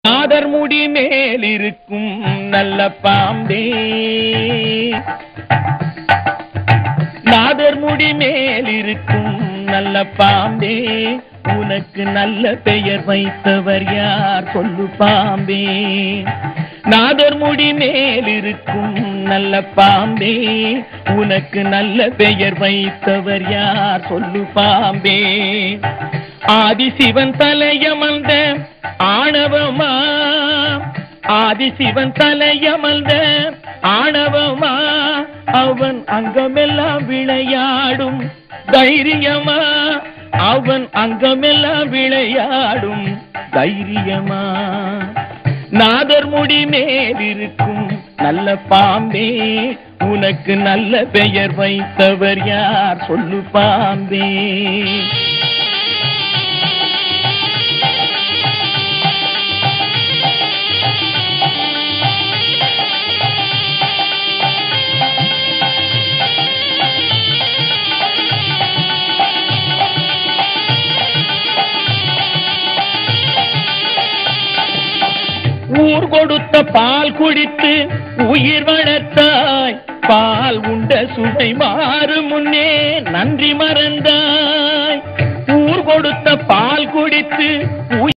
நாதர் முடி மேலிருக்கும் நல்ல பாம்பே நாதர் முடி மேலிருக்கும் நல்ல பாம்பே உனக்கு நல்ல பெயர் வைத்தவர் யார் சொல்லு பாம்பே நாதர் முடி மேலிருக்கும் நல்ல பாம்பே உனக்கு நல்ல பெயர் வைத்தவர் யார் சொல்லு பாம்பே ஆதிசிவன் தலையமர்ந்த ஆணவமா ஆதிசிவன் தலையமர்ந்த ஆணவமா அவன் அங்கமெல்லாம் விளையாடும் தைரியமா அவன் அங்கமெல்லாம் விளையாடும் தைரியமா நாதர் முடி மேலிருக்கும் நல்ல பாம்பே உனக்கு நல்ல பெயர் வைத்தவர் யார் சொல்லு பாம்பே ஊர் கொடுத்த பால் குடித்து உயிர் வளர்த்தாய் பால் உண்ட சுவை மாறு முன்னே நன்றி மறந்தாய் ஊர் கொடுத்த பால் குடித்து உயிர்